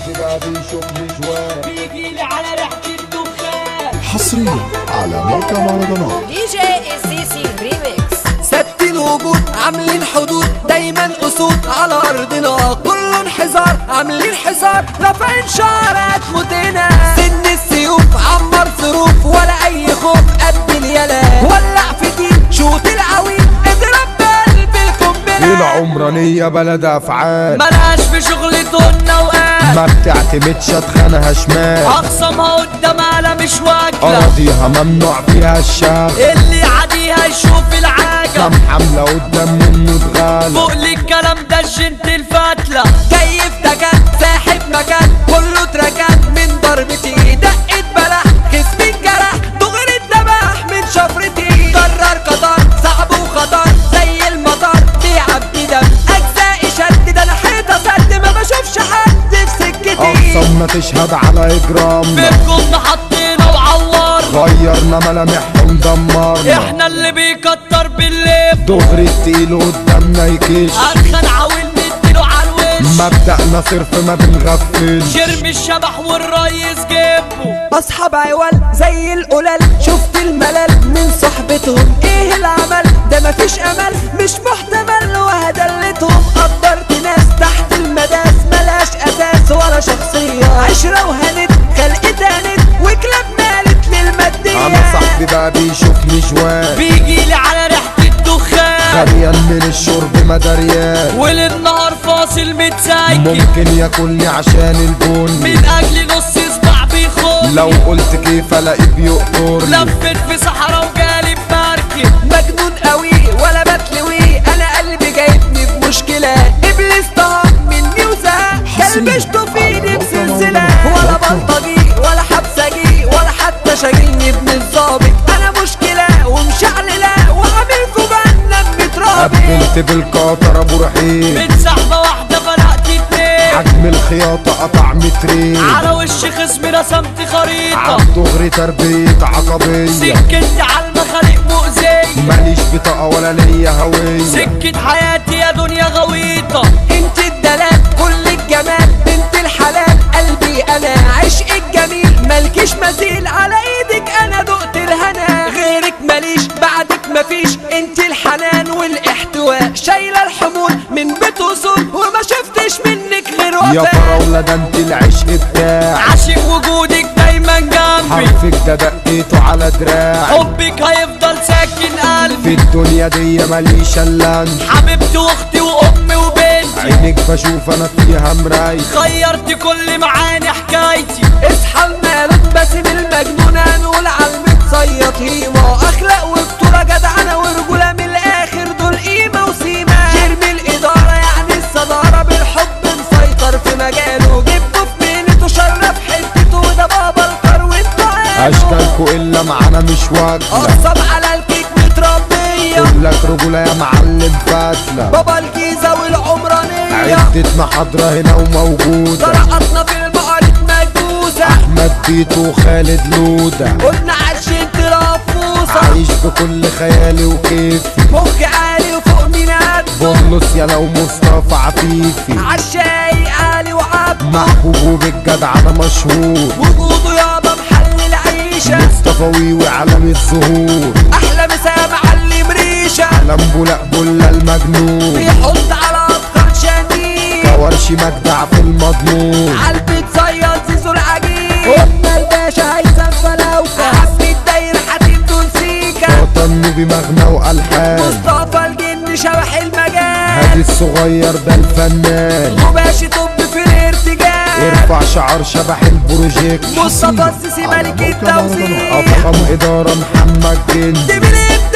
صاحبي بقى بيشوفني جوان بيجيلي على ريحة الدخان حصريا على موقع مهرجانات دي جي السيسي ريميكس ست الوجود عاملين حدود دايما اسود على ارضنا كله انحسار عاملين حصار رافعين شعرات موتنا سن السيوف عمر صروف ولا اي خوف قد اليلا ولع في دين شوط العويل اضرب بقلب القنبله العمرانية بلد افعال ملهاش في شغلتنا وقال ما بتعتمدش اتخانها شمال اخصمها قدام على مش واكلة اراضيها ممنوع فيها الشغل اللي عاديها يشوف العجب كم حملة قدام منه اتغال فوق الكلام ده الجنت الفتلة كيف تكن ساحب مكان كله اتركن من ضربتي دقت بلح خصمي انجرح دغري اتذبح من شفرتي قرر قطر صعب وخطر زي المطر بيعب دم اجزائي شد ده انا حيطه سد ما بشوفش حد في سكتي اقسامنا تشهد على اجرامنا بيكم حطينا وعورنا غيرنا ملامحهم دمرنا احنا اللي بيكتر بالليل دغري التقيل قدامنا يكش ارخن عاول نديله على الوش مبدأنا صرف ما بنغفلش جرم الشبح والريس جيبه اصحاب عوال زي القلال شفت الملل من صحبتهم ايه العمل ده مفيش امل مش محتمل وهدلتهم قدرت ناس تحت المداس ملاش اساس ولا شخصية عشرة وهنت خلق تانت وكلاب مالت للمادية انا صاحبي بقى بيشوفني جوان بيجيلي على ريحة الدخان غريان من الشرب مدريان وللنهار فاصل متسايكل ممكن ياكلني عشان البن من اجل نص صباع بيخون لو قلت كيف الاقيه بيقطرني لفت في صحراء وجالي بمركب مجنون قوي ولا بتلوي انا قلبي جايبني بمشكلة ابليس طهق مني وزهق كلبشته في ايدي بسلسلة ولا بلطجي ولا حبسجي ولا حتى شاغلني ابن الظابط انا مشكلة ومشعللة وعامل في جهنم مترابط قبلت بالقطر ابو رحيم من سحبة واحدة فرقت اتنين حجم الخياطة قطع مترين على وش خصمي رسمت خريطة عالدغري تربية عقبية سكتي على المخالق مؤذية ماليش بطاقة ولا ليا هوية سكة حياتي يا دنيا غويطة انت الدلال كل الجمال بنت الحلال قلبي انا عشق الجميل ملكيش مثيل على ايدك انا دقت الهنا غيرك ماليش بعدك مفيش انت الحنان والاحتواء شايله الحمول من بيت وصول وما شفتش منك غير يا وفاء فراولة ده انت العشق بتاعي عاشق وجودك دايما جنبي حرفك ده دقيته على دراعي حبك هيفضل ساكن قلبي في الدنيا دي ماليش الا انت حبيبتي واختي وامي وبنتي عينك بشوف انا فيها مراية غيرت كل معاني حكايتي اصحى المالك باسم المجنون هنقول على المتصيط هيما اخلاق وبطولة جدعنة ورجولة من الاخر دول قيمة وسيمة جرم الادارة يعني الصدارة بالحب مسيطر في مجاله جبته في مهنته شرف حتته وده بابا الكروي اشكالكوا الا معانا مش واكلة قصب على الكيك متربية كلك رجولة يا معلم فاتلة بابا الجيزة والعمرانية عدة محاضرة هنا وموجودة طرقتنا في المعارض مجوزة احمد بيتو وخالد لودة قلنا عشان ترفوسة عايش بكل خيالي وكيفي مخ عالي وفوق مين قد بولس يا لو مصطفى عفيفي عالشاي عالي وعب محبوب وبالجدع انا مشهور وجوده يابا محل العيشة مصطفى ويوي عالم الزهور أحلى مسا معلم ريشة لمبو لا بولا المجنون بيحط على أفكار شنين كورشي مجدع في المضمون عالبيت صياد زيزو العجيب قلنا الباشا هيثم فلوكة عمي الداير حاتم دون سيكا وطنه بمغنى والحان مصطفى الجن شبح المجال هادي الصغير ده الفنان وباشا طب في الارتجال ارفع شعار شبح البروجيكت مصطفى السيسي ملك التوزيع افخم اداره محمد جندي دي بالابداع